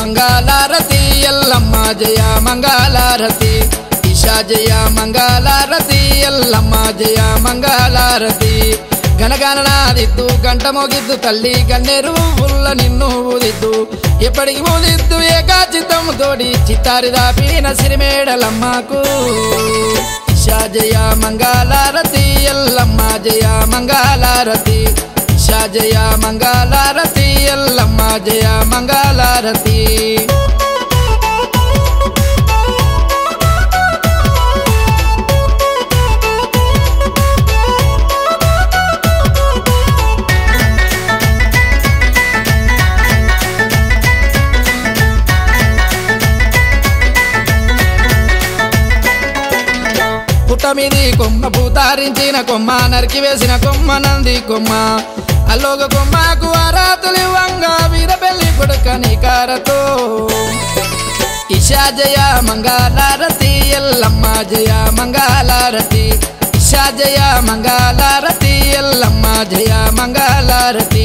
మంగళారతి ఎల్లమ్మ జయ మంగళారతి ఈశా జయ మంగళారతి ఎల్లమ్మ జయ మంగళారతి గనగననాదిద్దు గంట మోగిద్దు తల్లి గన్నేరు ఉల్ల నిన్ను ఊదిద్దు ఎప్పటికి ఊదిద్దు ఏకాచితము తోడి చిత్తారి దాపిన సిరిమేడలమ్మకు ఈశా జయ మంగళారతి ఎల్లమ్మ జయ మంగళారతి ఈశా జయ మంగళారతి ఎల్లమ్మ జయ మంగళారతి పుట్టమిది కొమ్మ పూతారించిన కొమ్మ నరికి వేసిన కొమ్మ నంది కొమ్మ అల్లోగ కొమ్మకు అరాతులు వంగ వీరబెల్లి కొడుకని కారతో ఇషా జయ మంగళారతి ఎల్లమ్మ జయ మంగళారతి ఇషా జయ మంగళారతి ఎల్లమ్మ జయ మంగళారతి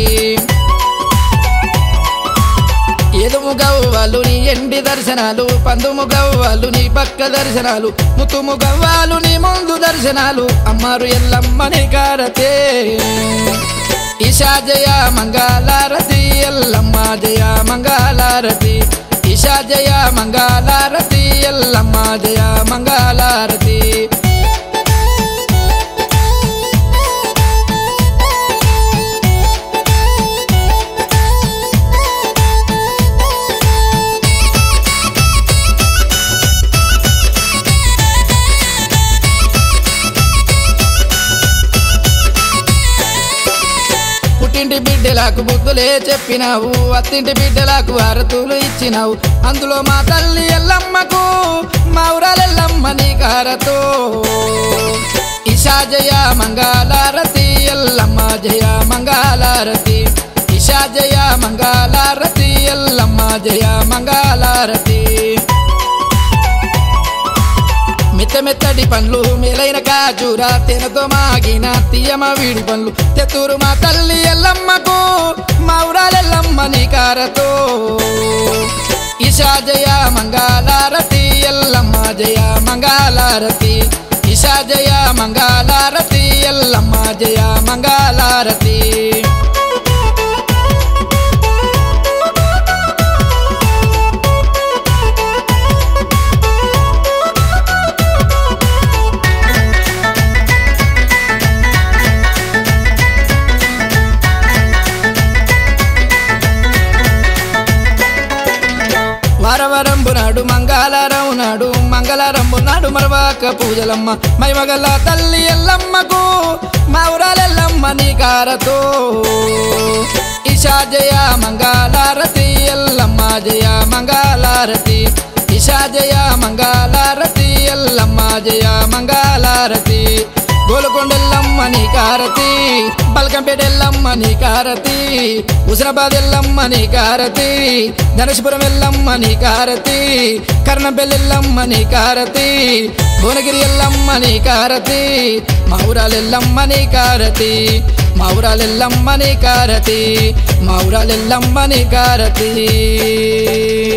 ఎదుము గవ్వాలు నీ ఎండి దర్శనాలు పందుము గవ్వాలు నీ పక్క దర్శనాలు ముతుము గవ్వాలు నీ ముందు దర్శనాలు అమ్మారు ఎల్లమ్మని కారతే ఈశా జయ మంగళారతి ఎల్లమ్మ జయ మంగళారతి ఈశా జయ మంగళారతి ఎల్లమ్మ జయ మంగళారతి పుట్టింటి బిడ్డలకు బుద్ధులే చెప్పినావు అత్తింటి బిడ్డలకు అరతులు ఇచ్చినావు అందులో మా తల్లి ఎల్లమ్మకు మా ఊరాలెల్లమ్మ నీ కారతో ఇషా జయ మంగళారతి ఎల్లమ్మ జయ మంగళారతి ఇషా జయ మంగళారతి ఎల్లమ్మ జయ మంగళారతి మెత్త మెత్తటి పండ్లు మేలైన కాజూరా తేనెతో మాగిన తీయమ వీడి పండ్లు తెత్తూరు మా తల్లి ఎల్లమ్మకు మా ఊరాలెల్లమ్మ నీ కారతో ఇషా జయ మంగళారతి ఎల్లమ్మ జయ మంగళారతి ఇషా జయ మంగళారతి ఎల్లమ్మ జయ మంగళారతి వారవరంబు నాడు మంగళారం నాడు మంగళారంబు నాడు మరవాక పూజలమ్మ మైమగల తల్లి ఎల్లమ్మకు మా ఊరాలెల్లమ్మ నీ కారతో ఇషా జయ మంగళారతి ఎల్లమ్మ జయ మంగళారతి ఇషా జయ మంగళారతి ఎల్లమ్మ జయ మంగళారతి గోలుకొండెల్లమ్మ నీ కారతి బల్కంపేట ఎల్లమ్మ నీ కారతి హుజరాబాద్ ఎల్లమ్మ నీ కారతి ధనుషపురం ఎల్లమ్మ నీ కారతి కర్ణంపల్లి ఎల్లమ్మ నీ కారతి భువనగిరి ఎల్లమ్మ నీ కారతి మా ఊరాలెల్లమ్మ నీ కారతి మా ఊరాలెల్లమ్మ నీ కారతి మా ఊరాలెల్లమ్మ నీ కారతి